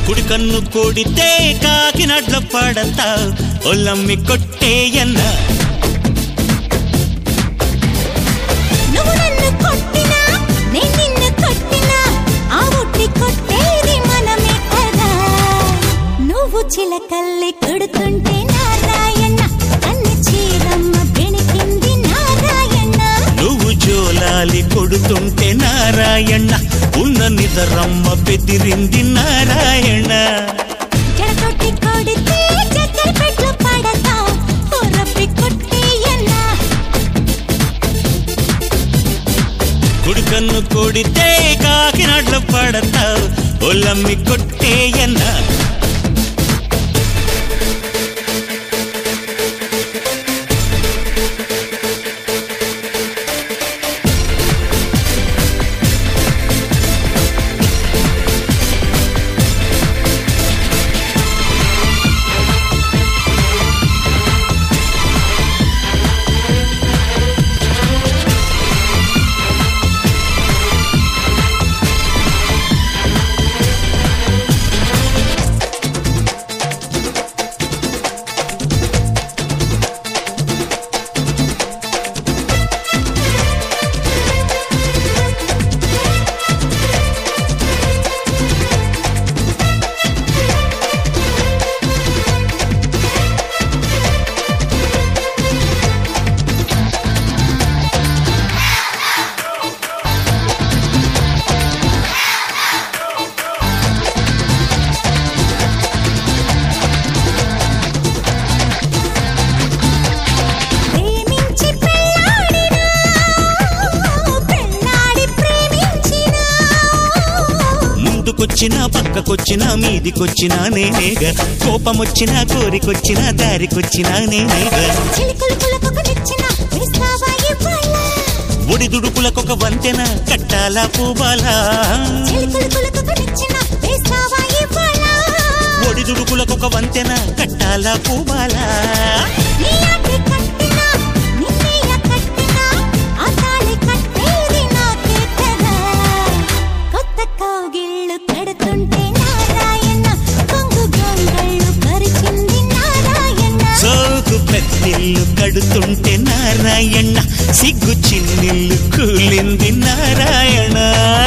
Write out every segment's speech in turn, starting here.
కుడి కన్ను కోడితే కాకినడ్ల పడతా ఒల్లమ్మి కొట్టేయన్న నువ్వు నన్ను కొట్టినా నేను నిన్ను కొట్టినా ఆ ఒట్టి కొట్టేది మనమే కదా నువ్వు చిలకల్లి కొడుతుంటే నారాయణ కన్ను చీరమ్మ బెణికింది నారాయణ నువ్వు జోలాలి కొడుతుంటే నారాయణ ఉన్న నిదరమ్మ బెదిరింది నారాయణ జడతోటి కొడితే చక్కెర పెట్లు పడతా రప్పి కొట్టేయన్నా కుడి కన్ను కోడితే కాకినడ్ల పడతా ఒల్లమ్మి కొట్టేయన్న ప్రేమించి పెళ్ళాడినా పెళ్ళాడి ప్రేమించినా ముందుకొచ్చినా పక్కకొచ్చినా మీదికొచ్చినా నేనేగా కోపమొచ్చినా కోరికొచ్చినా దారికొచ్చినా నేనేగా చిలుకలు పులకొక నిచ్చిన వేస్తావా ఇవ్వాల ఒడిదుడుకులకొక వంతెన కట్టాలా పూబాలా చిలుకలు పులకొక నిచ్చిన వేస్తావా ఇవ్వాల ఒడిదుడుకులకొక వంతెన కట్టాలా పూబాలా నీ ఆటి కట్టినా నిన్నయ్య కట్టినా ఆ తాళి కట్టేది నాకే కదా కొత్త కౌగిళ్ళు కడుతుంటే నారాయణ కొంగు గొంగళ్ళు పరిచింది నారాయణ సోకు పెద్దిల్లు కడుతుంటే నారాయణ సిగ్గు చిన్నిల్లు కూలింది నారాయణ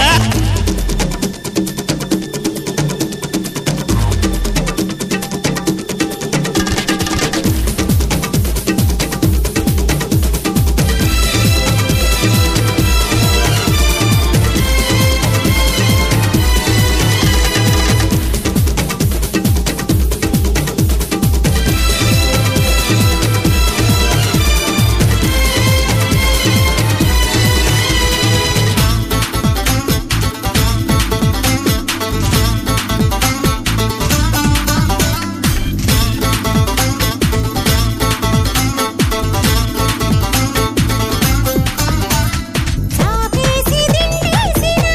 చాపేసి దిండేసినా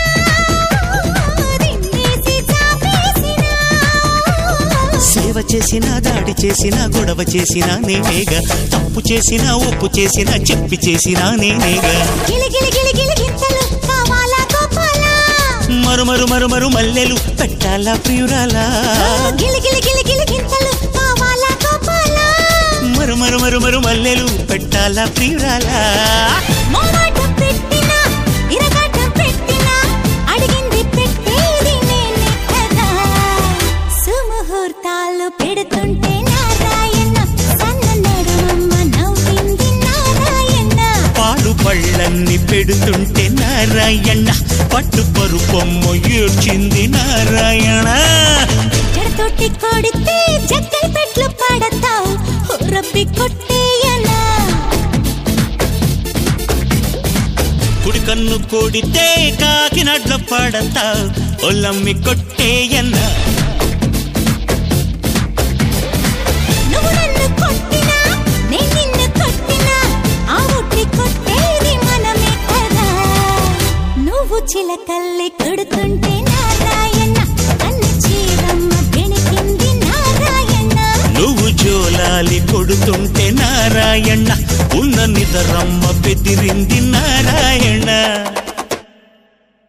దిండేసి చాపేసినా సేవ చేసినా దాడి చేసినా గొడవ చేసినా నేనేగా తప్పు చేసినా ఒప్పు చేసినా చెప్పి చేసినా నేనేగా గిలి గిలి గిలి గిలి గింతలు కావాలా గోపాలా మరు మరు మరు మరు మల్లెలు పెట్టాలా ప్రియురాలా గిలి గిలి గిలి గిలి గింతలు కావాలా గోపాలా మరు మరు మరు మరు మల్లెలు పెట్టాలా ప్రియురాలా మోమాటం పెట్టినా ఇరగాటం పెట్టినా అడిగింది పెట్టేది నేనే కదా సుముహూర్తాలు పెడుతుంటే నారాయణ సన్న నడుమమ్మ నవ్వింది నారాయణ పాలు పళ్ళన్ని పెడుతుంటే నారాయణ పట్టు పరుపొమ్మ ఏడ్చింది నారాయణ జడతోటి కొడితే జక్కై పెట్లు పడతావు రబ్బి కొట్టేయనా కుడి కన్ను కోడితే కాకినడ్ల పడతా ఒల్లమ్మి కొట్టేయన్న నువ్వు నన్ను కొట్టినా నేను నిన్ను కొట్టినా ఆ ఒట్టి కొట్టేది మనమే కదా నువ్వు చిలకల్లి కొడుతుంటే నారాయణ కన్ను చీరమ్మ బెణికింది నారాయణ నువ్వు జోలాలి కొడుతుంటే నారాయణ ఉన్న నిదరమ్మ బెదిరింది నారాయణ